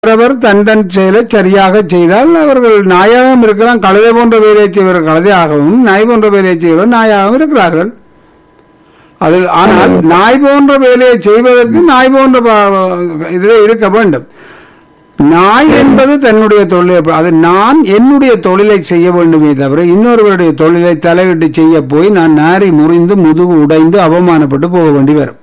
அவரவர் தன் தன் செயலை சரியாக செய்தால் அவர்கள் நாயாகவும் இருக்கலாம் கழுதை போன்ற வேலையை செய்வர் கழுதையாகவும் நாய் போன்ற வேலையை செய்வர் நாயாகவும் இருக்கிறார்கள் அது ஆனால் நாய் போன்ற வேலையை செய்வதற்கு நாய் போன்ற ப- இதில் இருக்க வேண்டும் நாய் என்பது தன்னுடைய தொழிலை அது நான் என்னுடைய தொழிலை செய்ய வேண்டுமே தவிர இன்னொருவருடைய தொழிலை தலையிட்டு செய்ய போய் நான் நாரி முறிந்து முதுகு உடைந்து அவமானப்பட்டு போக வேண்டி வரும்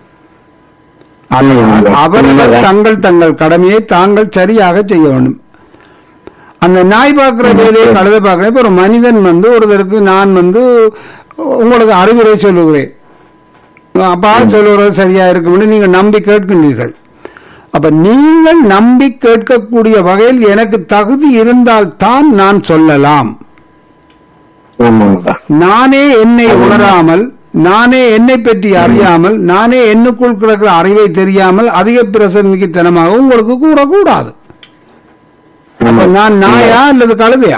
அவர்கள் தங்கள் தங்கள் கடமையை தாங்கள் சரியாக செய்ய வேண்டும் அந்த நாய் பார்க்கிற வேலையை கழுத பார்க்கிறேன் இப்ப ஒரு மனிதன் வந்து ஒருத்தருக்கு நான் வந்து உங்களுக்கு அறிவுரை சொல்லுகிறேன் அப்பா சொல்லுறது சரியா இருக்கும்னு நீங்க நம்பி கேட்கின்றீர்கள் அப்ப நீங்கள் நம்பி கேட்கக்கூடிய வகையில் எனக்கு தகுதி இருந்தால் தான் நான் சொல்லலாம் ஆமாங்கப்பா நானே என்னை உணராமல் நானே என்னை பற்றி அறியாமல் நானே என்னுக்குள் கிடக்கிற அறிவை தெரியாமல் அதிக பிரசங்கித்தனமாக உங்களுக்கு கூறக்கூடாது அப்ப நான் நாயா அல்லது கழுதையா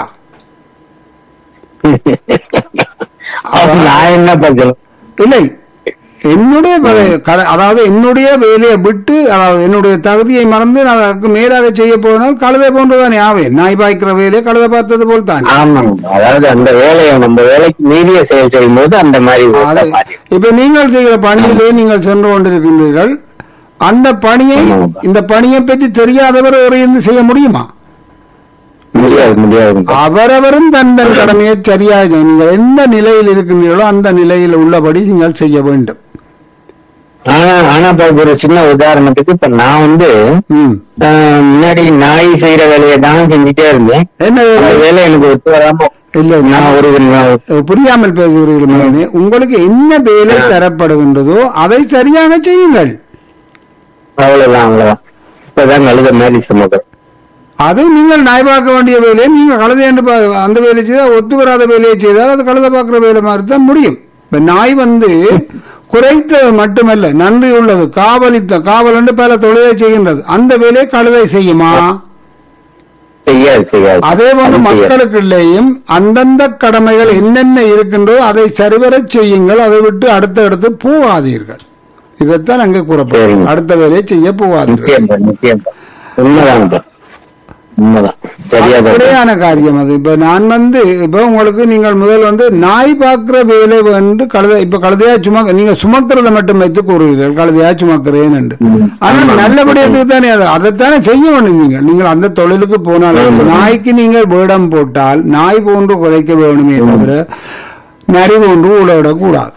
அப்ப நான் என்ன பதிலும் இல்லை என்னுடைய வே- க- அதாவது என்னுடைய வேலையை விட்டு அதாவது என்னுடைய தகுதியை மறந்து நான் அதற்கு மேலாக செய்ய போனால் கழுதை போன்றுதானே ஆவேன் நாய் பாய்க்கிற வேலையை கழுதை பார்த்தது போல் தான் ஆமாங்க அதாவது அந்த வேலையை நம்ம வேலைக்கு மீறிய செயல் செய்யும் போது அந்த மாதிரி அது ஓட்ட மாறி இப்ப நீங்கள் செய்கிற பணியிலே நீங்கள் சென்று கொண்டிருக்கின்றீர்கள் அந்த பணியை ஆமாம். இந்த பணியை பற்றி தெரியாதவர் ஒரு இருந்து செய்ய முடியுமா முடியாது முடியாது அவரவரும் தன் தன் கடமையை சரியாக நீங்கள் எந்த நிலையில் இருக்கின்றீர்களோ அந்த நிலையில் உள்ளபடி நீங்கள் செய்ய வேண்டும் ஆனா ஆனா இப்ப ஒரு சின்ன உதாரணத்துக்கு இப்ப நான் வந்து ம். ஆஹ், முன்னாடி நாய் செய்யற வேலையை தான் செஞ்சுட்டே இருந்தேன் என்ன அந்த வேலை? வேலை எனக்கு ஒத்து வராம இல்லை நான் ஒரு நான் புரியாமல் பேசுகிறீர்கள் மகனே. உங்களுக்கு என்ன வேலை தரப்படுகின்றதோ அதை சரியாக செய்யுங்கள் அவ்வளவுதான் அவ்வளவுதான் இப்பதான் கழுத மாதிரி சுமக்கிறேன் அது நீங்கள் நாய் பார்க்க வேண்டிய வேலையை நீங்க கழுதை என்று பா- அந்த வேலையை செய்தால் ஒத்து வராத வேலையை செய்தால் அது கழுதை பார்க்கிற வேலை மாதிரி தான் முடியும் இப்ப நாய் வந்து குறைத்த மட்டுமல்ல நன்றி உள்ளது காவலித்த காவல் என்று பல தொழிலை செய்கின்றது அந்த வேலையை கழுதை செய்யுமா செய்யாது செய்யாது அதே போல அது செய்யாது. மக்களுக்குள்ளேயும் அந்தந்த கடமைகள் என்னென்ன இருக்கின்றோ அதை சரிவரச் செய்யுங்கள் அதை விட்டு அடுத்த அடுத்து போகாதீர்கள் இதைத்தான் அங்கே கூறப்படும் சரிங்க. அடுத்த வேலையை செய்ய போகாதீர்கள் நிச்சயம் தான், நிச்சயம் தான். உண்மைதான் bro. உண்மைதான் சரியா தான் அப்படியான காரியம் அது இப்ப நான் வந்து இப்ப உங்களுக்கு நீங்கள் முதல் வந்து நாய் பார்க்கிற வேலை வந்து கழுதை இப்ப கழுதையா சுமக்க நீங்க சுமக்கிறத மட்டும் வைத்து கூறுவீர்கள் கழுதையா சுமக்கிறேன் என்று ம். ஆனா நல்லபடியத்துக்கு தானே அது அதைத்தானே செய்ய வேண்டும் நீங்கள் நீங்கள் அந்த தொழிலுக்கு போனால் நாய்க்கு நீங்கள் வேடம் போட்டால் நாய் போன்று குறைக்க வேணுமே தவிர நரி போன்று உழவிடக்கூடாது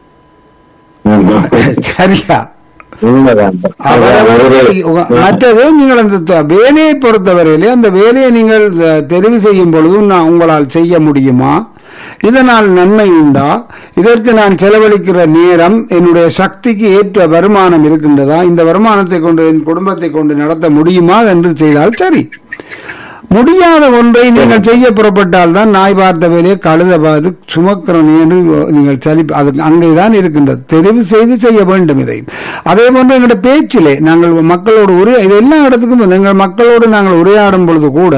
ஆமா. சரியா உண்மைதான் bro. அவரவர் ஒரு- மற்றது நீங்கள் அந்த த- வேலையை பொறுத்தவரையிலே அந்த வேலையை நீங்கள் அஹ், தெரிவு செய்யும் பொழுதும் நான் உங்களால் செய்ய முடியுமா இதனால் நன்மை உண்டா இதற்கு நான் செலவழிக்கிற நேரம் என்னுடைய சக்திக்கு ஏற்ற வருமானம் இருக்கின்றதா இந்த வருமானத்தை கொண்டு என் குடும்பத்தை கொண்டு நடத்த முடியுமா என்று செய்தால் சரி முடியாத ஒன்றை நீங்கள் செய்ய புறப்பட்டால் தான் நாய் பார்த்த வேலையை கழுத பார்த்து சுமக்கிறோம் என்று நீங்கள் சலி அது அங்கேதான் இருக்கின்றது தெரிவு செய்து செய்ய வேண்டும் இதை அதே போன்று எங்களுடைய பேச்சிலே நாங்கள் மக்களோடு உரை இது எல்லா இடத்துக்கும் எங்கள் மக்களோடு நாங்கள் உரையாடும் பொழுது கூட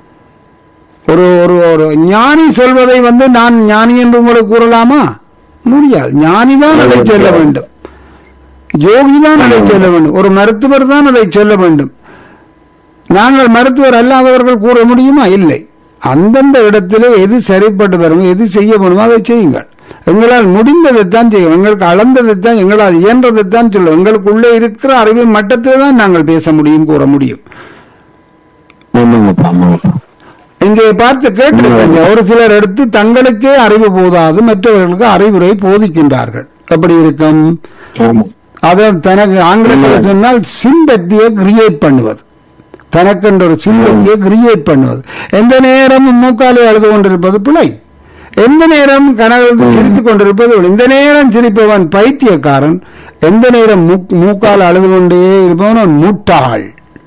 ஒரு ஒரு ஒரு ஞானி சொல்வதை வந்து நான் ஞானி என்று உங்களுக்கு கூறலாமா முடியாது ஞானி தான் அதை சொல்ல வேண்டும் யோகி தான் அதை சொல்ல வேண்டும் ஒரு மருத்துவர் தான் அதை சொல்ல வேண்டும் நாங்கள் மருத்துவர் அல்லாதவர்கள் கூற முடியுமா இல்லை அந்தந்த இடத்திலே எது சரிப்பட்டு வருமோ எது செய்ய முடியுமோ அதை செய்யுங்கள் எங்களால் முடிந்ததைத்தான் செய்யும் எங்களுக்கு அளந்ததைத்தான் எங்களால் இயன்றதைத்தான் சொல்லும் எங்களுக்குள்ளே இருக்கிற அறிவின் மட்டத்தில் தான் நாங்கள் பேச முடியும் கூற முடியும் ஆமாங்கப்பா, ஆமாங்கப்பா. இங்கே பார்த்து கேட்டிருக்கீங்க ஒரு சிலர் எடுத்து தங்களுக்கே அறிவு போதாது மற்றவர்களுக்கு அறிவுரை போதிக்கின்றார்கள் எப்படி இருக்கும் ஆமா. அதை தனக்கு ஆங்கிலத்தில் சொன்னால் சிம்பத்தியை கிரியேட் பண்ணுவது தனக்கென்ற ஒரு சிம்பத்தியை கிரியேட் பண்ணுவது எந்த நேரமும் மூக்காலே அழுது கொண்டிருப்பது பிழை எந்த நேரம் கனகல் சிரித்துக் கொண்டிருப்பது பிழை. இந்த நேரம் சிரிப்பவன் பைத்தியக்காரன் எந்த நேரம் மூக்- மூக்கால் அழுது கொண்டே இருப்பவன் அவன் முட்டாள்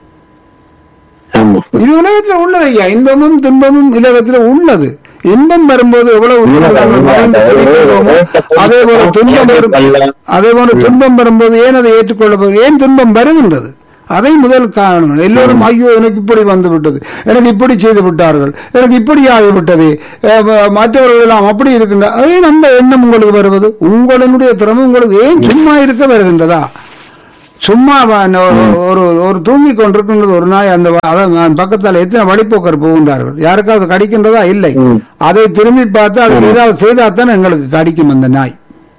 ஆமா. இது உலகத்தில் உள்ளது ஐயா இன்பமும் துன்பமும் உலகத்தில் உள்ளது இன்பம் வரும்போது எவ்வளவு நாங்கள் மகிழ்ந்து சிரிக்கிறோமோ, அதே போல துன்பம் வரும் அதே போல துன்பம் வரும்போது ஏன் அதை ஏற்றுக்கொள்ள போகிறோம்? ஏன் துன்பம் வருகின்றது அதை முதல் காரணம் எல்லோரும் ஐயோ எனக்கு இப்படி வந்து விட்டது எனக்கு இப்படி செய்து விட்டார்கள் எனக்கு இப்படி ஆகிவிட்டது அஹ் ம- மற்றவர்கள் எல்லாம் அப்படி இருக்கின்ற அதே அந்த எண்ணம் உங்களுக்கு வருவது உங்களுடைய திறமை உங்களுக்கு ஏன் சும்மா இருக்க வருகின்றதா சும்மா வ- ஒரு ஒரு ஒரு தூங்கி கொண்டிருக்கின்றது ஒரு நாய் அந்த வ- அதான் நான் பக்கத்தால் எத்தனை வழிப்போக்கர் போகின்றார்கள் யாருக்காவது கடிக்கின்றதா இல்லை ம். அதை திரும்பி பார்த்து அது ஏதாவது செய்தாதான் எங்களுக்கு கடிக்கும் அந்த நாய்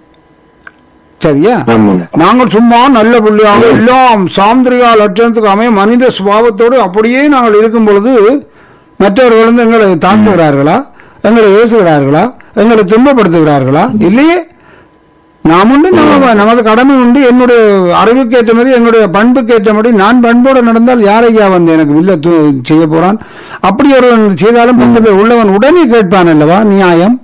சரியா ஆமாங்க நாங்கள் சும்மா நல்ல புள்ளியாக எல்லாம் சாந்திரிகா லட்சணத்துக்கு அமைய மனித சுபாவத்தோடு அப்படியே நாங்கள் இருக்கும் பொழுது மற்றவர்கள் வந்து எங்களை தாக்குகிறார்களா எங்களை ஏசுகிறார்களா எங்களை துன்பப்படுத்துகிறார்களா இல்லையே நாம் உண்டு நம்ம நமது கடமை உண்டு என்னுடைய அறிவுக்கு ஏற்ற மாதிரி என்னுடைய பண்புக்கு ஏற்ற மாதிரி நான் பண்போடு நடந்தால் யாரையா வந்து எனக்கு வில்ல து- செய்ய போறான் அப்படி ஒருவன் செய்தாலும் பக்கத்தில் உள்ளவன் உடனே கேட்பான் அல்லவா நியாயம்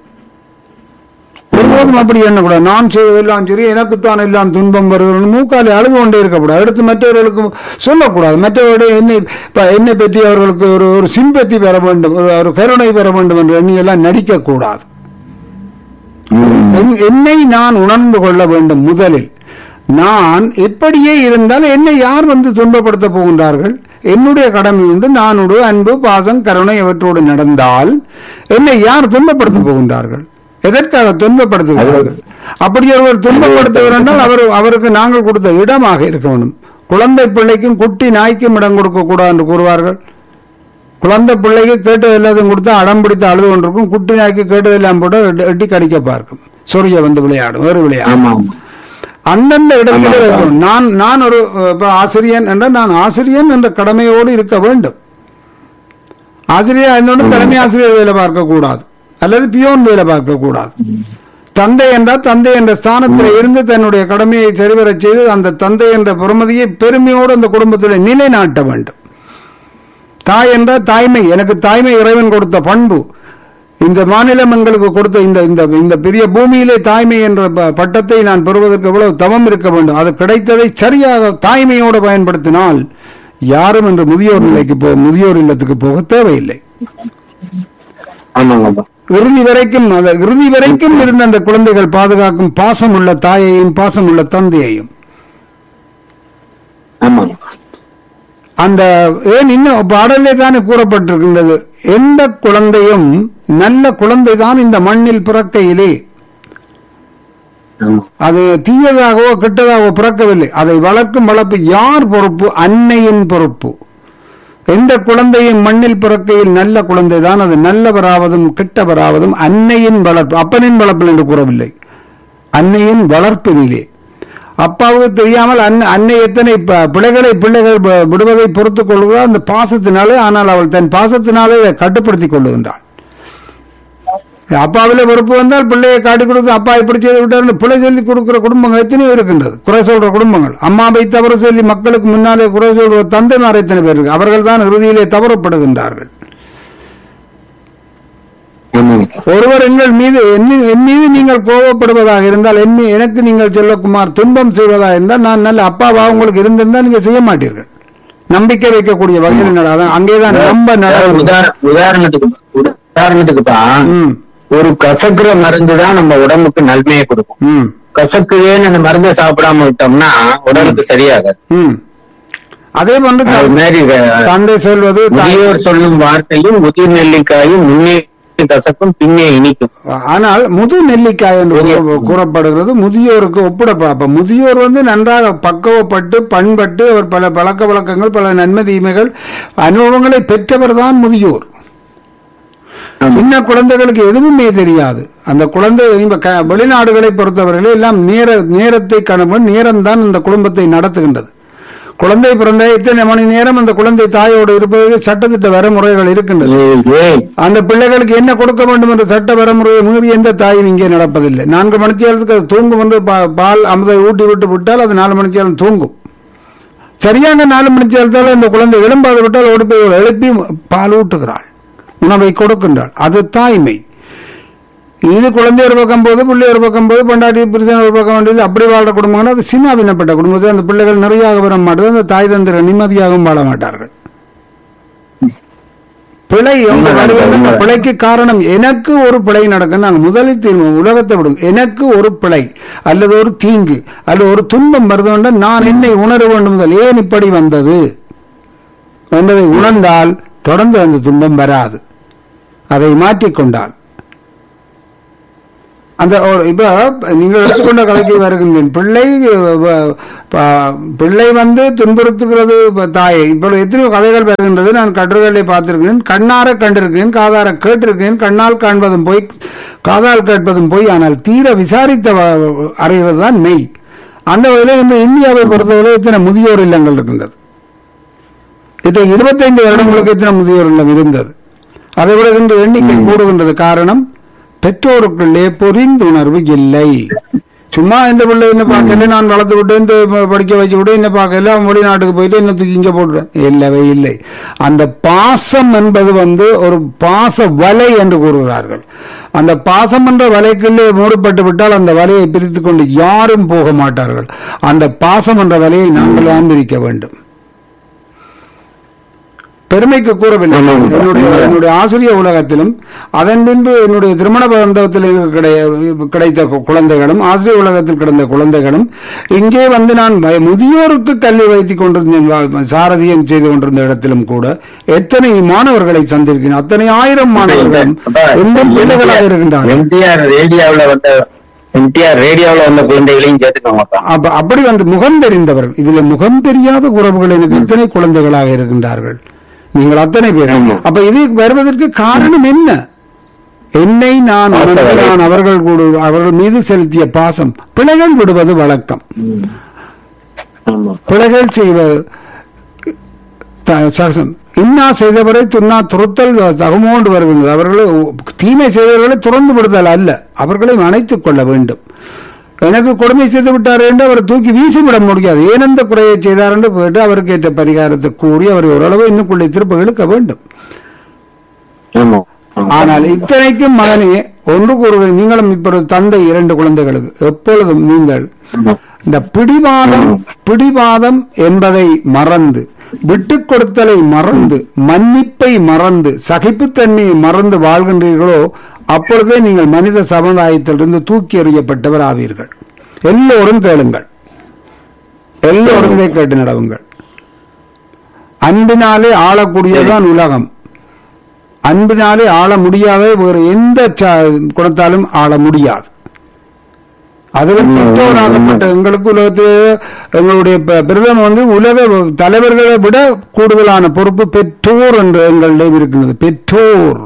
ஒருபோதும் அப்படி எண்ணக்கூடாது நான் செய்வதெல்லாம் சரி எனக்குத்தான் எல்லாம் துன்பம் வருகிறது மூக்காலே அழுது கொண்டே இருக்கக்கூடாது அடுத்து மற்றவர்களுக்கு சொல்லக்கூடாது மற்றவருடைய என்னை இப்ப என்னை பற்றி அவர்களுக்கு ஒரு ஒரு சிம்பத்தி பெற வேண்டும் ஒரு- ஒரு கருணை பெற வேண்டும் என்று எண்ணி எல்லாம் நடிக்கக்கூடாது ம். என்- என்னை நான் உணர்ந்து கொள்ள வேண்டும் முதலில் நான் எப்படியே இருந்தால் என்னை யார் வந்து துன்பப்படுத்த போகின்றார்கள் என்னுடைய கடமை உண்டு நானோடு அன்பு பாசம் கருணை இவற்றோடு நடந்தால் என்னை யார் துன்பப்படுத்த போகின்றார்கள் எதற்காக துன்பப்படுத்துகிறார்கள் அப்படி ஒருவர் துன்பப்படுத்துகிறார் என்றால் அவர் அவருக்கு நாங்கள் கொடுத்த இடமாக இருக்க வேண்டும் குழந்தை பிள்ளைக்கும் குட்டி நாய்க்கும் இடம் கொடுக்க கூடாது என்று கூறுவார்கள் குழந்தை பிள்ளைக்கு கேட்டது எல்லாத்தையும் கொடுத்தா அடம் பிடித்து அழுது கொண்டிருக்கும் குட்டி நாய்க்கு கேட்டது எல்லாம் போட்டு எட்டி- எட்டி கடிக்க பார்க்கும் சொரிய வந்து விளையாடும் வேறு விளையாடும் ஆமா ஆமா அந்தந்த இடத்துல ஆமா. இருக்கணும். நான் நான் ஒரு அஹ், இப்ப ஆசிரியன் என்றால் நான் ஆசிரியன் என்ற கடமையோடு இருக்க வேண்டும் ஆசிரியர் என்னோட தலைமை ஆசிரியர் வேலை பார்க்க கூடாது அல்லது பியோன் வேலை பார்க்க கூடாது தந்தை என்றால் தந்தை என்ற ஸ்தானத்தில் இருந்து தன்னுடைய கடமையை சரிவரச் செய்து அந்த தந்தை என்ற பெருமதியை பெருமையோடு அந்த குடும்பத்தில் நிலைநாட்ட வேண்டும் தாய் என்றால் தாய்மை எனக்கு தாய்மை இறைவன் கொடுத்த பண்பு இந்த மாநிலம் எங்களுக்கு கொடுத்த இந்த இந்த இந்த பெரிய பூமியிலே தாய்மை என்ற ப- பட்டத்தை நான் பெறுவதற்கு எவ்வளவு தவம் இருக்க வேண்டும் அது கிடைத்ததை சரியாக தாய்மையோடு பயன்படுத்தினால் யாரும் இன்று முதியோர் நிலைக்கு போ முதியோர் இல்லத்துக்கு போக தேவையில்லை ஆமாங்கப்பா இறுதி வரைக்கும் அந்த இறுதி வரைக்கும் இருந்த அந்த குழந்தைகள் பாதுகாக்கும் பாசம் உள்ள தாயையும் பாசம் உள்ள தந்தையையும் ஆமாங்க அந்த ஏன் இன்னும் பாடலே தானே கூறப்பட்டிருக்கின்றது எந்த குழந்தையும் நல்ல குழந்தை தான் இந்த மண்ணில் பிறக்கையிலே ஆமா அது தீயதாகவோ கெட்டதாகவோ பிறக்கவில்லை அதை வளர்க்கும் வளர்ப்பு யார் பொறுப்பு அன்னையின் பொறுப்பு எந்த குழந்தையும் மண்ணில் பிறக்கையில் நல்ல குழந்தை தான் அது நல்லவராவதும் கெட்டவராவதும் அன்னையின் வளர்ப்பு அப்பனின் வளர்ப்பில் என்று கூறவில்லை அன்னையின் வளர்ப்பினிலே அப்பாவுக்கு தெரியாமல் அன்னை அன்னை எத்தனை ப- பிள்ளைகளை பிள்ளைகள் ப- விடுவதை பொறுத்துக் கொள்கிறார் அந்த பாசத்தினாலே ஆனால் அவள் தன் பாசத்தினாலே இதை கட்டுப்படுத்திக் கொள்ளுகின்றாள் அப்பாவில பொறுப்பு வந்தால் பிள்ளையை காட்டி கொடுத்து அப்பா இப்படி செய்து விட்டார்னு பிள்ளை சொல்லி கொடுக்கிற குடும்பங்கள் எத்தனையோ இருக்கின்றது குறை சொல்ற குடும்பங்கள் அம்மாவை தவறு சொல்லி மக்களுக்கு முன்னாலே குறை சொல்ற தந்தைமார் எத்தனை பேர் இருக்கு அவர்கள் தான் இறுதியிலே தவறப்படுகின்றார்கள் ஆமாங்க ஒருவர் எங்கள் மீது என் என் மீது நீங்கள் கோபப்படுவதாக இருந்தால் என் மீ- எனக்கு நீங்கள் செல்லக்குமார் துன்பம் செய்வதாக இருந்தால் நான் நல்ல அப்பாவா உங்களுக்கு இருந்திருந்தால் நீங்க செய்ய மாட்டீர்கள் நம்பிக்கை வைக்கக்கூடிய வகையில் நடாதான் அங்கேதான் ரொம்ப நட உதார- உதாரணத்துக்கு உதாரணத்துக்குப்பா ம் ஒரு கசக்குற மருந்து தான் நம்ம உடம்புக்கு நன்மையை கொடுக்கும் ம் கசக்குவேன்னு அந்த மருந்தை சாப்பிடாம விட்டோம்னா உடலுக்கு சரியாகாது ம் அதே போன்று த- அது மாதிரி க- தந்தை சொல்வது தாய் முதியோர் சொல்லும் வார்த்தையும் முதிர் நெல்லிக்காயும் முன்னே கசக்கும் பின்னே இனிக்கும் ஆனால் முது நெல்லிக்காய் என்று கூற- கூறப்படுகிறது முதியோருக்கு ஒப்பிடப்ப அப்ப முதியோர் வந்து நன்றாக பக்குவப்பட்டு பண்பட்டு அவர் பல பழக்க வழக்கங்கள் பல நன்மை தீமைகள் அனுபவங்களை பெற்றவர் தான் முதியோர் ஆமா. சின்ன குழந்தைகளுக்கு எதுவுமே தெரியாது அந்த குழந்தை இப்ப க- வெளிநாடுகளை பொறுத்தவரையிலே எல்லாம் நேர நேரத்தை கணவன் நேரம் தான் இந்த குடும்பத்தை நடத்துகின்றது குழந்தை பிறந்த இத்தனை மணி நேரம் அந்த குழந்தை தாயோடு இருப்பதற்கு சட்டத்திட்ட வரைமுறைகள் இருக்கின்றது ஏய், ஏய், அந்த பிள்ளைகளுக்கு என்ன கொடுக்க வேண்டும் என்ற சட்ட வரமுறையை மீறி எந்த தாயும் இங்கே நடப்பதில்லை நான்கு மணித்தியாலத்துக்கு அது தூங்கும் என்று பா- பால் அமுதை ஊட்டி விட்டு விட்டால் அது நாலு மணித்தியாலம் தூங்கும் சரியான நாலு மணித்தியாலத்தால் அந்த குழந்தை எழும்பாது விட்டால் ஓடி போய் எழுப்பி பால் ஊட்டுகிறாள் உணவை கொடுக்கின்றாள் அது தாய்மை இது குழந்தை ஒரு பக்கம் போது பிள்ளை ஒரு பக்கம் போது பொண்டாட்டி புருஷன் ஒரு பக்கம் வேண்டியது அப்படி வாழ்ற குடும்பங்கள் அது சின்னாபின்னப்பட்ட குடும்பத்தில் அந்த பிள்ளைகள் நிறையாக வர மாட்டது அந்த தாய் தந்திர நிம்மதியாகவும் வாழ மாட்டார்கள் பிழை உங்க உண்மைதான், வருவது அந்த உண்மைதான். பிழைக்கு காரணம் எனக்கு ஒரு பிழை நடக்கும் நாங்கள் முதலில் தீர்வு உலகத்தை விடும் எனக்கு ஒரு பிழை அல்லது ஒரு தீங்கு அல்லது ஒரு துன்பம் வருது என்றால் நான் என்னை உணர வேண்டும் முதல் ஏன் இப்படி வந்தது என்பதை உணர்ந்தால் தொடர்ந்து அந்த துன்பம் வராது அதை மாற்றிக்கொண்டால் அந்த ஒரு- இப்ப நீங்கள் எடுத்துக்கொண்ட கதைக்கு வருகின்றேன் பிள்ளை அஹ், ப- பிள்ளை வந்து துன்புறுத்துகிறது இப்ப தாயை இப்போ எத்தனையோ கதைகள் வருகின்றது நான் கட்டுரைகளை பார்த்திருக்கிறேன் கண்ணார கண்டிருக்கிறேன் காதார கேட்டிருக்கிறேன் கண்ணால் காண்பதும் போய் காதால் கேட்பதும் போய் ஆனால் தீர விசாரித்த வ- அறிவது தான் மெய் அந்த வகையில் நம்ம இந்தியாவை பொறுத்தவரை இத்தனை முதியோர் இல்லங்கள் இருக்கின்றது இது இருபத்தைந்து வருடங்களுக்கு எத்தனை முதியோர் இல்லம் இருந்தது அதை விட இன்று எண்ணிக்கை கூடுகின்றது காரணம் பெற்றோருக்குள்ளே புரிந்துணர்வு இல்லை சும்மா இந்த பிள்ளை என்ன பார்க்கல நான் வளர்த்து விட்டு இந்த படிக்க வச்சு விட்டு என்ன பார்க்கல அவன் வெளிநாட்டுக்கு போயிட்டு என்ன தூக்கி இங்க போடுறேன் இல்லவே இல்லை அந்த பாசம் என்பது வந்து ஒரு பாச வலை என்று கூறுகிறார்கள் அந்த பாசம் என்ற வலைக்குள்ளே மூடப்பட்டு விட்டால் அந்த வலையை பிரித்துக் கொண்டு யாரும் போக மாட்டார்கள் அந்த பாசம் என்ற வலையை நாங்கள் தான் பிரிக்க வேண்டும் பெருமைக்கு கூறவில்லை ஆமாம். என்னுடைய என்னுடைய ஆசிரியர் உலகத்திலும் அதன் பின்பு என்னுடைய திருமண பந்தத்தில் கிடை- கிடைத்த கு- குழந்தைகளும் ஆசிரியர் உலகத்தில் கிடந்த குழந்தைகளும் இங்கே வந்து நான் வய- முதியோருக்கு கல்வி வைத்துக் கொண்டிருந்தேன் வா- சாரதியம் செய்து கொண்டிருந்த இடத்திலும் கூட எத்தனை மாணவர்களை சந்திருக்கிறேன் அத்தனை ஆயிரம் மாணவர்களும் இன்னும் பிள்ளைகளாக இருக்கின்றார்கள் எம்டிஆர் ரேடியோவுல வந்த எம்டிஆர் ரேடியோவுல வந்த குழந்தைகளையும் சேர்த்துக்கோங்க அப்ப அப்படி வந்து முகம் தெரிந்தவர்கள் இதுல முகம் தெரியாத உறவுகள் எனக்கு இத்தனை குழந்தைகளாக இருக்கின்றார்கள் நீங்கள் அத்தனை பேர் ஆமா. அப்ப இது வருவதற்கு காரணம் என்ன என்னை நான் பாச உணர்ந்து வலை. நான் அவர்கள் கூட அவர்கள் மீது செலுத்திய பாசம் பிழைகள் விடுவது வழக்கம் ஆமா பிழைகள் செய்வது த- சகசம் இன்னா செய்தவரை துன்னா துரத்தல் தகுமோண்டு வருகின்றது அவர்களை தீமை செய்தவர்களை துறந்து விடுதல் அல்ல அவர்களையும் அணைத்துக் கொள்ள வேண்டும் எனக்கு கொடுமை செய்து விட்டார் என்று அவரை தூக்கி வீசிவிட முடியாது ஏனெந்த குறையை செய்தார் என்று கேட்டு அவருக்கு ஏற்ற பரிகாரத்தை கூறி அவரை ஓரளவு இன்னுக்குள்ளே திருப்ப இழுக்க வேண்டும் ஆமா ஆனால் இத்தனைக்கும் மகனே ஒன்று கூறுவேன் நீங்களும் இப்பொழுது தந்தை இரண்டு குழந்தைகளுக்கு எப்பொழுதும் நீங்கள் ஆமா. இந்த பிடிவாதம் பிடிவாதம் என்பதை மறந்து விட்டுக் கொடுத்தலை மறந்து மன்னிப்பை மறந்து சகிப்புத்தன்மையை மறந்து வாழ்கின்றீர்களோ அப்பொழுதே நீங்கள் மனித சமுதாயத்திலிருந்து தூக்கி எறியப்பட்டவர் ஆவீர்கள் எல்லோரும் கேளுங்கள் எல்லோரும் இதை கேட்டு நடவுங்கள் அன்பினாலே ஆளக்கூடியதுதான் உலகம் அன்பினாலே ஆள முடியாத வேறு எந்த ச- குணத்தாலும் ஆள முடியாது அதில் பெற்றோராகப்பட்ட எங்களுக்கு உலகத்தில் எங்களுடைய ப- பிரதமர் வந்து உலக தலைவர்களை விட கூடுதலான பொறுப்பு பெற்றோர் என்று எங்களிடம் இருக்கின்றது பெற்றோர்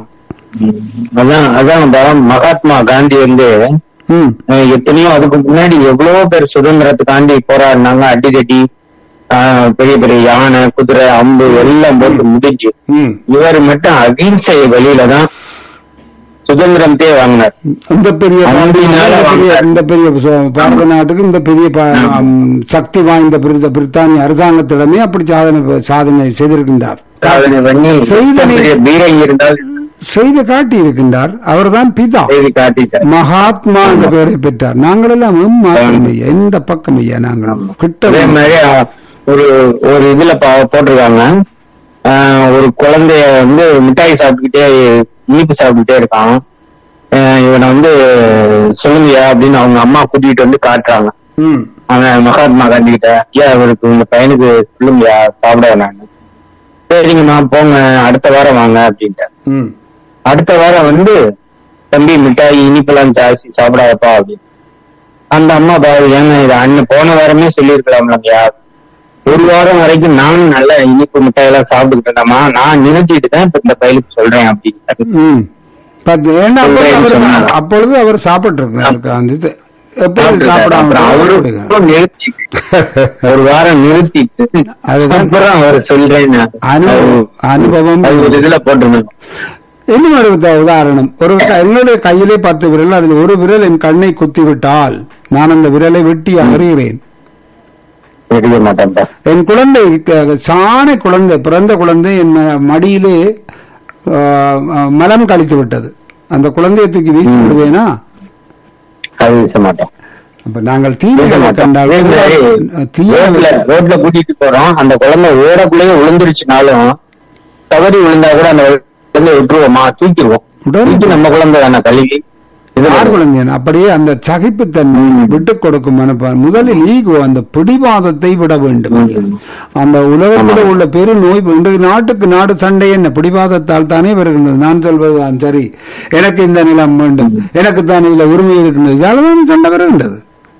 அதான் அதான் இந்த மகாத்மா காந்தி வந்து ம் அஹ், எத்தனையோ அதுக்கு முன்னாடி எவ்வளவோ பேர் சுதந்திரத்துக்காண்டி போராடினாங்க அடிதடி ஆஹ், பெரிய பெரிய யானை குதிரை அம்பு எல்லாம் போட்டு முடிஞ்சு ம் இவர் மட்டும் அகிம்சை வழியில தான் சுதந்திரத்தையே வாங்கினார் இந்த பெரிய அன்பினால இந்த பெரிய- வாங்க. இந்த பெரிய சு- பாரத நாட்டுக்கு இந்த பெரிய ப- அம், சக்தி வாய்ந்த பிரித்த பிரித்தானிய அரசாங்கத்திடமே அப்படி சாதனை சாதனை செய்திருக்கின்றார் சாதனை பண்ணி செய்த எத்தனை பெரிய பீரங்கி இருந்தால் செய்து காட்டி இருக்கின்றார் அவர்தான் பிதா செய்தி காட்டிட்டார் மகாத்மா என்ற பெயரை பெற்றார் நாங்கள் எல்லாம் எம்மாத்திரம் ஐயா எந்த பக்கம் ஐயா நாங்கள் கிட்ட அதே மாதிரி அஹ், ஒரு ஒரு இதுல பா- போட்டிருக்காங்க அஹ், ஒரு குழந்தைய வந்து மிட்டாய் சாப்பிட்டுக்கிட்டே இனிப்பு சாப்பிட்டுட்டே இருக்கான் அஹ், இவனை வந்து சொல்லுங்கயா அப்படின்னு அவங்க அம்மா கூட்டிட்டு வந்து காட்டுறாங்க ம் அவன் மகாத்மா காந்தி கிட்ட ஐயா இவருக்கு உங்க பையனுக்கு சொல்லுங்கயா சாப்பிட வேணான்னு சரிங்கம்மா போங்க அடுத்த வாரம் வாங்க அப்படின்ட்டு ம் அடுத்த வாரம் வந்து தம்பி மிட்டாய் இனிப்பெல்லாம் ஜாஸ்தி சாப்பிடாதப்பா அப்படின்னு அந்த அம்மா பாரு ஏங்க இது அண்ணன் போன வாரமே சொல்லியிருக்கலாம்லங்கய்யா ஒரு வாரம் வரைக்கும் நானும் நல்ல இனிப்பு மிட்டாய் எல்லாம் சாப்பிட்டுக்கிட்டு இருந்தேம்மா நான் நிறுத்திட்டு தான் இப்ப இந்த பையனுக்கு சொல்றேன் அப்படின்னு ம் பத்து ஏன்னா அப்பொழுது சொல்றேன்னு அவர் சொன்னாங்க. அப்பொழுது அவர் சாப்பிட்டு இருக்காரு அந்த இது எப்பொழுது சாப்பிட்டுட்டாரு. அப்புறம் அவரு சாப்பிடாம நிறுத்தி ஒரு வாரம் நிறுத்திட்டு அதுதான். அப்புறம் அவர் சொல்றேன் அனுபவம் அனுபவம் அது ஒரு இதுல போட்டிருந்தேன் இன்னும் ஒரு உதா- உதாரணம் ஒரு க- என்னுடைய கையிலே பத்து விரல் அதில் ஒரு விரல் என் கண்ணை குத்தி விட்டால் நான் அந்த விரலை வெட்டி அறிகிறேன் தெரிய மாட்டேன் என் குழந்தை க- சாணை குழந்தை பிறந்த குழந்தை என் ம- மடியிலே ஆ, ஆ, மலம் கழித்து விட்டது அந்த குழந்தையை தூக்கி வீசி விடுவேனா அது வீச மாட்டேன் அப்ப நாங்கள் தீமைகளை கண்டால் அதே மாதிரி ரோட்ல தீமை ரோட்ல கூட்டிட்டு போறோம் அந்த குழந்தை ஓடக்குள்ளேயே விழுந்துருச்சுனாலும் தவறி விழுந்தா கூட அந்த குழந்தைய விட்டுருவோமா தூக்கிடுவோம் உடனே. தூக்கி நம்ம குழந்தை தானே கழுவி இதுல- ஆர்வலஞ்சன் அப்படியே அந்த சகிப்புத்தன்மை விட்டுக் கொடுக்கும் மனப்பான் முதலில் ஈகோ அந்த பிடிவாதத்தை விட வேண்டும் அந்த உலகத்தில் உள்ள பெரு நோய் இன்றைய நாட்டுக்கு நாடு சண்டை என்ன பிடிவாதத்தால் தானே வருகின்றது நான் சொல்வதுதான் சரி எனக்கு இந்த நிலம் வேண்டும் எனக்கு தான் இதுல உரிமை இருக்கின்றது இதால தான் சண்டை வருகின்றது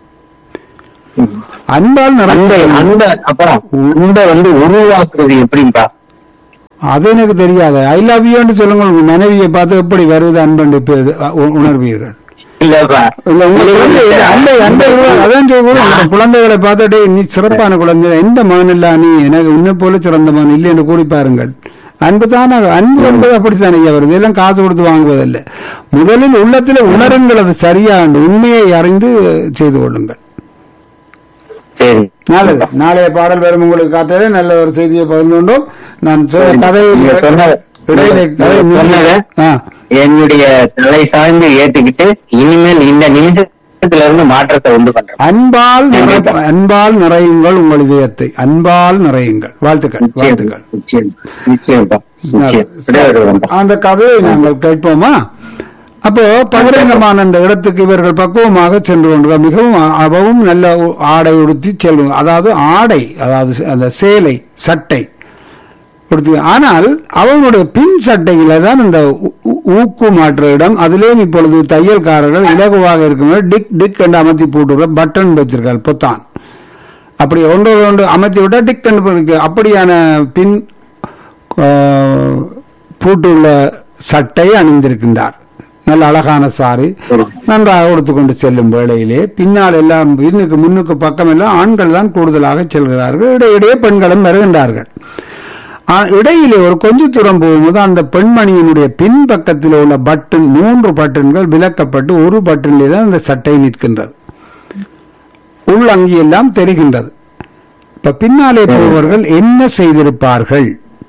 அன்பால் அந்த நடந்த அந்த அப்புறம் இந்த வந்து உருவாக்குறது எப்படிப்பா அது எனக்கு தெரியாது ஐ லவ் யூன்னு சொல்லுங்க உங்க மனைவியை பார்த்து எப்படி வருது அன்பண்டு இப்ப இது, அ, உ- உணர்வீர்கள் இல்லப்பா இல்ல, உங்க குழந்தை, அண்டை அண்டை உருவா- அதான் சொல்றேன், உங்க குழந்தைகளை பார்த்துட்டு நீ சிறப்பான குழந்தை எந்த மகன் இல்ல நீ எனக்கு உன்னை போல சிறந்த மகன் இல்லை என்று கூறி பாருங்கள் அன்பு தானே அன்பு என்பது அப்படித்தானே ஐயா வருது இதெல்லாம் காசு கொடுத்து வாங்குவதில்லை முதலில் உள்ளத்தில் உணருங்கள் அது சரியா என்று உண்மையை அறிந்து செய்து கொள்ளுங்கள் சரி நல்லது நாளைய பாடல் வரும் உங்களுக்கு காட்டவே நல்ல ஒரு செய்தியை பகிர்ந்து கொண்டோம் நான் சொ- கதை நீங்க சொன்னது- இடையிலே கதை நீங்க சொன்னது ஆ. என்னுடைய தலை சார்ந்து ஏத்துக்கிட்டு இனிமேல் இந்த நிமிஷத்துல இருந்து மாற்றத்தை உண்டு பண்றேன் அன்பால் நிறை- கண்டிப்பா. அன்பால் நிறையுங்கள் உங்கள் இதயத்தை அன்பால் நிறையுங்கள் வாழ்த்துக்கள் நிச்சயம் வாழ்த்துக்கள் நிச்சயம் நிச்சயம்ப்பா நிச்சயம் இப்படியே வருவேன்ப்பா. அந்த கதையை நாங்கள் கேட்போமா அப்போ பகிரங்கமான அந்த இடத்துக்கு இவர்கள் பக்குவமாக சென்று கொண்டு மிகவும் அவவும் நல்ல ஆடை உடுத்தி செல்லும் அதாவது ஆடை அதாவது அந்த சேலை சட்டை உடுத்தி ஆனால் அவனுடைய பின் சட்டையில தான் இந்த ஊ- ஊ- ஊக்கு மாற்ற இடம் அதிலேயும் இப்பொழுது தையல்காரர்கள் இலகுவாக இருக்கும் டிக் டிக் என்று அமர்த்தி போட்டு பட்டன் வச்சிருக்காள் பொத்தான் அப்படி ஒன்றோடு ஒன்று அமர்த்தி விட்டா டிக் என்று இருக்கு. அப்படியான பின் ஆ, பூட்டுள்ள சட்டை அணிந்திருக்கின்றார் நல்ல அழகான சாரி சரி. நன்றாக உடுத்துக்கொண்டு செல்லும் வேளையிலே பின்னால் எல்லாம் பின்னுக்கு முன்னுக்கு பக்கம் எல்லாம் ஆண்கள் தான் கூடுதலாக செல்கிறார்கள் இடையிடையே பெண்களும் வருகின்றார்கள் ஆ, இடையிலே ஒரு கொஞ்ச தூரம் போகும்போது அந்த பெண்மணியினுடைய பின்பக்கத்தில் உள்ள பட்டன் மூன்று பட்டன்கள் விலக்கப்பட்டு ஒரு பட்டனிலே தான் அந்த சட்டை நிற்கின்றது உள்ளங்கி எல்லாம் தெரிகின்றது இப்ப பின்னாலே போபவர்கள் என்ன செய்திருப்பார்கள்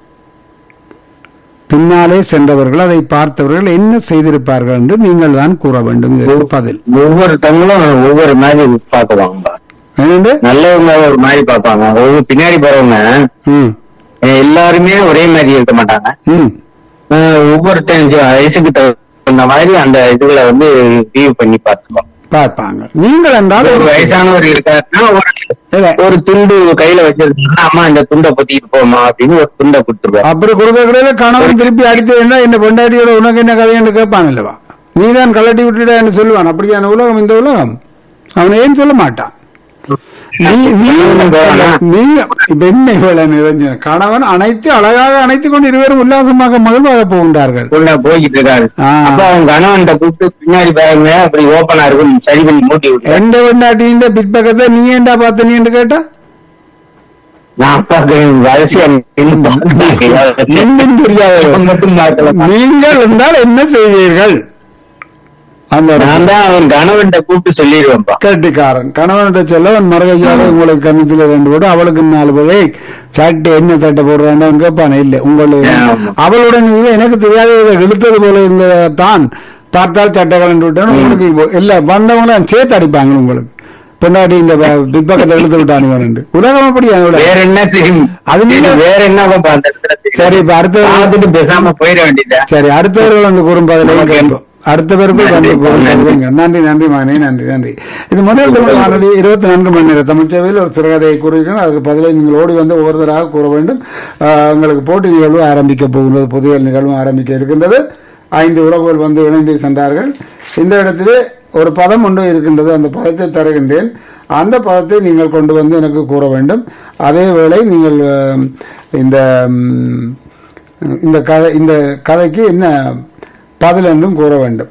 பின்னாலே சென்றவர்கள் அதை பார்த்தவர்கள் என்ன செய்திருப்பார்கள் என்று நீங்கள் தான் கூற வேண்டும் இதற்கு பதில் ஒவ்வொருத்தவங்களும் ஒவ்வொரு மாதிரி பாக்குவாங்கப்பா என்னண்டு? நல்லவங்க ஒரு மாதிரி பார்ப்பாங்க ஒவ்வொரு பின்னாடி போறவங்க ம், அஹ் எல்லாருமே ஒரே மாதிரி இருக்க மாட்டாங்க ம். அஹ் ஒவ்வொருத்தன் ஜ- வயசுக்கு தகுந்த மாதிரி அந்த இதுகளை வந்து வியூ பண்ணி பார்த்துப்பாங்க பார்ப்பாங்க நீங்கள் என்றால் ஒரு வயசானவர் இருக்காருன்னா ஒரு இல்ல, ஒரு துண்டு கையில வச்சிருந்தீங்கன்னா அம்மா இந்த துண்டை பொத்திட்டு போமா அப்படின்னு ஒரு துண்டை கொடுத்துருவாரு அப்படி கொடுக்க கிடையாது கணவன் திருப்பி அடித்து என்ன என்ன பொண்டாட்டியோட உனக்கு என்ன கதை என்று கேட்பான் இல்லவா நீதான் கலட்டி விட்டுடா என்று சொல்லுவான் அப்படியான உலகம் இந்த உலகம் அவன் ஏன் சொல்ல மாட்டான் நீ- நீ- நீ இப்ப என்ன இவ்வளவு நிரஞ்சன கணவன் அனைத்து அழகாக அணைத்துக் கொண்டு இருவரும் உல்லாசமாக மகிழ்வாக போகின்றார்கள் உள்ள போய்கிட்டு இருக்காரு ஆ. அப்ப அவன் கணவன்கிட்ட கூப்பிட்டு பின்னாடி பாருங்க அப்படி ஓப்பனா இருக்கும் சரி பண்ணி மூட்டி விட்டு எந்த பொண்டாட்டியின் பிற்பக்கத்தை நீ ஏண்டா பார்த்த நீ என்று கேட்டா நான் பாக்குறேன் வரிசையா இன்னும் தெரியாத மட்டும் பார்க்கல நீங்கள் என்றால் என்ன செய்வீர்கள் அந்த நான் தான் அவன் கணவன்கிட்ட கூப்பிட்டு சொல்லிடுவேன்ப்பா கட்டிக்காரன் கணவன்கிட்ட சொல்ல அவன் மரகையாக உங்களுக்கு கணத்துல ரெண்டு போட்டு அவளுக்கு நாலு பேர் "ஏய், சட்டை என்ன சட்டை போடுறான்னு கேட்பானே இல்ல உங்களுக்கு ஆமா. அவளுடன் இது எனக்கு தெரியாத இதை இழுத்தது போல இருந்த தான் பார்த்தால் சட்டை கலந்து விட்டான் உங்களுக்கு இப்போ- இல்ல வந்தவங்கள சேர்த்து அடிப்பாங்க உங்களுக்கு பொண்டாட்டி இந்த ப- பிற்பக்கத்தை இழுத்து விட்டானுங்க உலகம் அப்படியா இவ்வளவு? வேற என்ன தெரியும் அது நீங்க- சரி, வேற என்ன அந்த இடத்துல தெரியும்? சரி இப்ப அடுத்த பார்த்துட்டு பேசாம போயிட வேண்டியதா சரி அடுத்தவர்கள் வந்து குறும்பதிலையும் நமக்கு கேட்போம் அடுத்த பேருக்கு வந்து நன்றி, குறும்பதிலைங்க நன்றி நன்றி மாணி நன்றி நன்றி இது முதல் தமிழ் வானொலி இருபத்தி நான்கு மணி நேர தமிழ் சேவையில் ஒரு சிறுகதையை கூறுகிறேன் அதுக்கு பதிலை நீங்கள் ஓடி வந்து ஒவ்வொருத்தராக கூற வேண்டும் ஆஹ், உங்களுக்கு போட்டி நிகழ்வு ஆரம்பிக்க போகின்றது புதிய நிகழ்வும் ஆரம்பிக்க இருக்கின்றது ஐந்து உறவுகள் வந்து இணைந்து சென்றார்கள் இந்த இடத்திலே ஒரு பதம் ஒன்று இருக்கின்றது அந்த பதத்தை தருகின்றேன் அந்த பதத்தை நீங்கள் கொண்டு வந்து எனக்கு கூற வேண்டும் அதே வேளை நீங்கள் ஆஹ், இந்த ம், இந்த கதை இந்த கதைக்கு என்ன பதில் என்றும் கூற வேண்டும்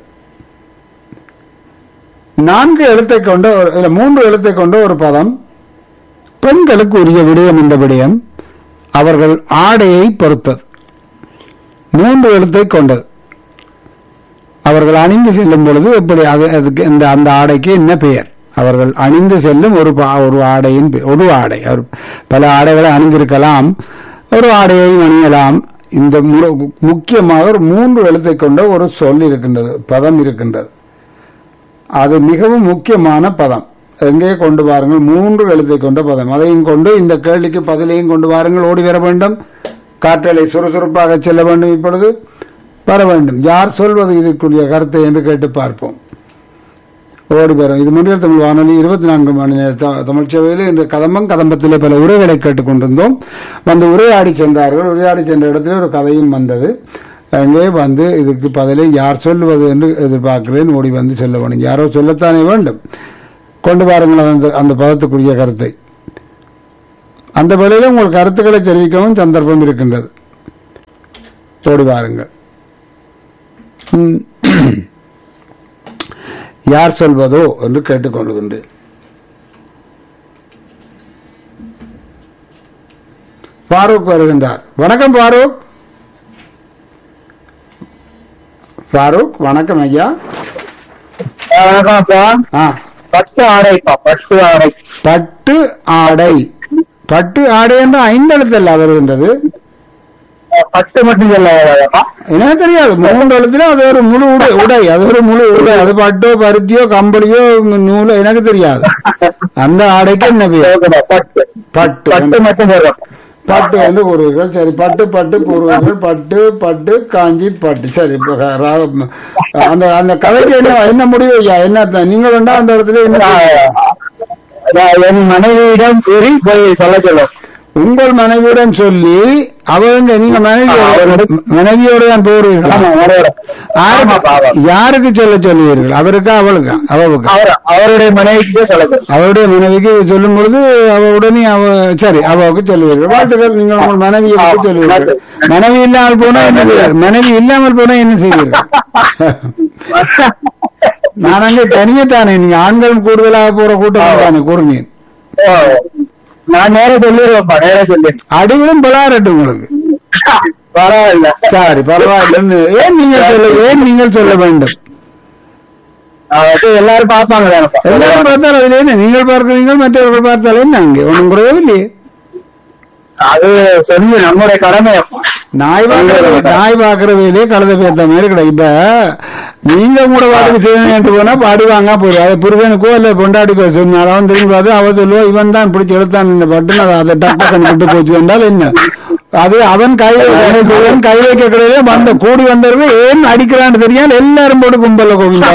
நான்கு எழுத்தை கொண்ட ஒரு இல்ல மூன்று எழுத்தை கொண்ட ஒரு பதம் பெண்களுக்கு உரிய விடயம் இந்த விடயம் அவர்கள் ஆடையை பொறுத்தது மூன்று எழுத்தை கொண்டது அவர்கள் அணிந்து செல்லும் பொழுது எப்படி அது அதுக்கு இந்த அந்த ஆடைக்கு என்ன பெயர் அவர்கள் அணிந்து செல்லும் ஒரு பா- ஒரு ஆடையின் பெ- ஒரு ஆடை அவர் பல ஆடைகளை அணிந்திருக்கலாம் ஒரு ஆடையையும் அணியலாம் இந்த மு- முக்கியமாக ஒரு மூன்று எழுத்தை கொண்ட ஒரு சொல் இருக்கின்றது பதம் இருக்கின்றது அது மிகவும் முக்கியமான பதம் எங்கே கொண்டு வாருங்கள் மூன்று எழுத்தை கொண்ட பதம் அதையும் கொண்டு இந்த கேள்விக்கு பதிலையும் கொண்டு வாருங்கள் ஓடி வர வேண்டும் காற்றலை சுறுசுறுப்பாக செல்ல வேண்டும் இப்பொழுது வர வேண்டும் யார் சொல்வது இதற்குரிய கருத்தை என்று கேட்டு பார்ப்போம் ஓடி வரும் இது முன்னில் தமிழ் வானொலி இருபத்தி நான்கு மணி நேர த- தமிழ் சேவையில் இன்று கதம்பம் கதம்பத்திலே பல உரைகளை கேட்டுக் கொண்டிருந்தோம் வந்து உரையாடி சென்றார்கள் உரையாடி சென்ற இடத்துல ஒரு கதையும் வந்தது அங்கே வந்து இதுக்கு பதிலை யார் சொல்லுவது என்று எதிர்பார்க்கிறேன் ஓடி வந்து சொல்ல வேண்டும் யாரோ சொல்லத்தானே வேண்டும் கொண்டு வாருங்கள் அந்த அந்த பதத்துக்குரிய கருத்தை அந்த வேளையில் உங்கள் கருத்துக்களை தெரிவிக்கவும் சந்தர்ப்பம் இருக்கின்றது ஓடி வாருங்கள் ம். யார் சொல்வதோ என்று கேட்டுக்கொள்கின்றேன் ஃபாரூக் வருகின்றார் வணக்கம் ஃபாரூக் ஃபாரூக் வணக்கம் ஐயா வணக்கம்ப்பா ஆ பட்டு ஆடைப்பா பட்டு ஆடை பட்டு ஆடை பட்டு ஆடை என்று ஐந்தெழுத்தல்ல வருகின்றது பட்டு மட்டும் சொல்லப்பா எனக்கு தெரியாது மூன்று எழுத்துல அது ஒரு முழு உடை உடை அது ஒரு முழு உடை அது பட்டோ பருத்தியோ கம்பளியோ நூலோ எனக்கு தெரியாது அந்த ஆடைக்கு என்ன பேர் பட்டு பட்டு பட்டு மட்டும் சொல்லலாம் பட்டு என்று கூறுவீர்கள் சரி பட்டு பட்டு கூறுவீர்கள் பட்டு பட்டு காஞ்சி பட்டு சரி இப்ப க- ரா- அந்த அந்த கதைக்கு என்ன என்ன முடிவு ஐயா என்ன த- நீங்கள் வேண்டா அந்த இடத்துல என்ன நான் என் மனைவியிடம் கூறி போய் சொல்ல சொல்லும் உங்கள் மனைவியுடன் சொல்லி அவங்க நீங்க மனைவி அவரோட- மனைவியோட தான் போறீர்கள் ஆமா அவரோட ஆமாப்பா, ஆமா. யாருக்கு சொல்ல சொல்லுவீர்கள் அவருக்கா அவளுக்கா அவளுக்கு அவர் அவருடைய மனைவிக்கு சொல்ல சொல்லும் அவருடைய மனைவிக்கு சொல்லும் பொழுது அவ உடனே அவ சரி அவளுக்கு சொல்லுவீர்கள் வாழ்த்துக்கள் நீங்கள் உங்கள் மனைவியை பற்றி சொல்லுவீர்கள் மனைவி இல்லாமல் போனா என்ன செய்வீர்கள் மனைவி இல்லாமல் போனா என்ன செய்வீர்கள் நான் அங்கே தனியே தானே நீங்க ஆண்கள் கூடுதலாக போற கூட்டம் தானே கூறுங்க ஓ, நான் நேர சொல்லிடுவேன்ப்பா நேர சொல்லிடுறேன் அடிவிடும் பலாரட்டு உங்களுக்கு பரவாயில்ல சரி பரவாயில்லைன்னு ஏன் நீங்கள் சொல்ல ஏன் நீங்கள் சொல்ல வேண்டும் அது எல்லாரும் பார்ப்பாங்க தானப்பா எல்லாரும் பார்த்தால் அதுல என்ன நீங்கள் பார்க்கிறீங்க மற்றவர்கள் பார்த்தால் என்ன அங்கே ஒன்றும் குறையவே இல்லையே அது சொல்லி நம்முடைய கடமை அப்பா நாய் பார்க்கிற நாய் பார்க்கிற வேலையே கழுத பேத்த மாதிரி கிடையாது இப்ப நீங்க கூட வாட்டுக்கு செய்யணும் போனா பாடுவாங்க போயிடும் அது புருஷனுக்கோ இல்ல பொண்டாட்டிக்கோ சொன்னாலும் அவன் திரும்பி பார்த்து அவ சொல்லுவா இவன் தான் பிடிச்சி எடுத்தான் இந்த பட்டன் அதை அதை டக்கு கண்டு போச்சு என்றால் என்ன அது அவன் கை அவன் கை வைக்க கிடையாது வந்த கூடி வந்தவர்கள் ஏன் அடிக்கிறான்னு தெரியாது எல்லாரும் போட்டு கும்பல கோவிந்தா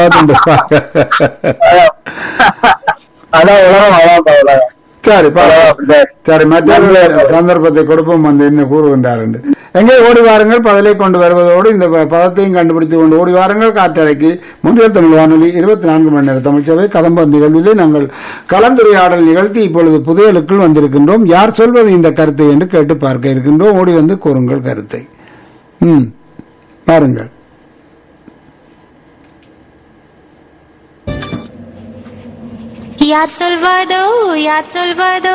அதான் உலகம் அதான் உலகம் சரி பரவாயில்ல அப்படிதான். சரி மற்ற சந்தர்ப்பத்தை கொடுப்போம் வந்து என்ன கூறுகின்றார் என்று எங்கே ஓடி வாருங்கள் பதிலை கொண்டு வருவதோடு இந்த ப- பதத்தையும் கண்டுபிடித்து கொண்டு ஓடி வாருங்கள் காற்றலைக்கு முன்னில் தமிழ் வானொலி இருபத்தி நான்கு மணி நேர தமிழ்ச்சபை கதம்பம் நிகழ்விலே நாங்கள் கலந்துரையாடல் நிகழ்த்தி இப்பொழுது புதையலுக்குள் வந்திருக்கின்றோம் யார் சொல்வது இந்த கருத்தை என்று கேட்டு பார்க்க இருக்கின்றோம் ஓடி வந்து கூறுங்கள் கருத்தை ம் பாருங்கள் யார் சொல்வதோ யார் சொல்வதோ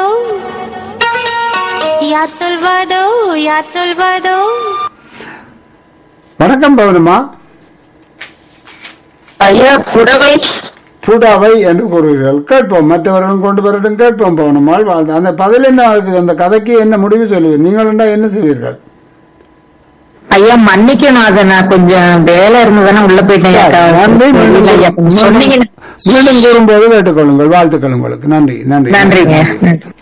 யார் சொல்வதோ யார் சொல்வதோ வணக்கம் பவனம்மா ஐயா புடவை பூடாவை என்று கூறுவீர்கள் கேட்போம் மற்றவர்களும் கொண்டு வரட்டும் கேட்போம் பவனம்மாள் வாழ்ந்து அந்த பதில் என்ன அதுக்கு அந்த கதைக்கு என்ன முடிவு சொல்லுவீர்கள் நீங்கள் என்றா என்ன செய்வீர்கள் ஐயா மன்னிக்கணும் அதை நான் கொஞ்சம் வேலை இருந்ததுன்னா உள்ள போயிட்டேன் ஐயா. நன்றி மீண்டும் ஐயா, சொன்னீங்க மீண்டும் கூறும்போது கேட்டுக்கொள்ளுங்கள் வாழ்த்துக்கள் உங்களுக்கு நன்றி நன்றி நன்றிங்க நன்றி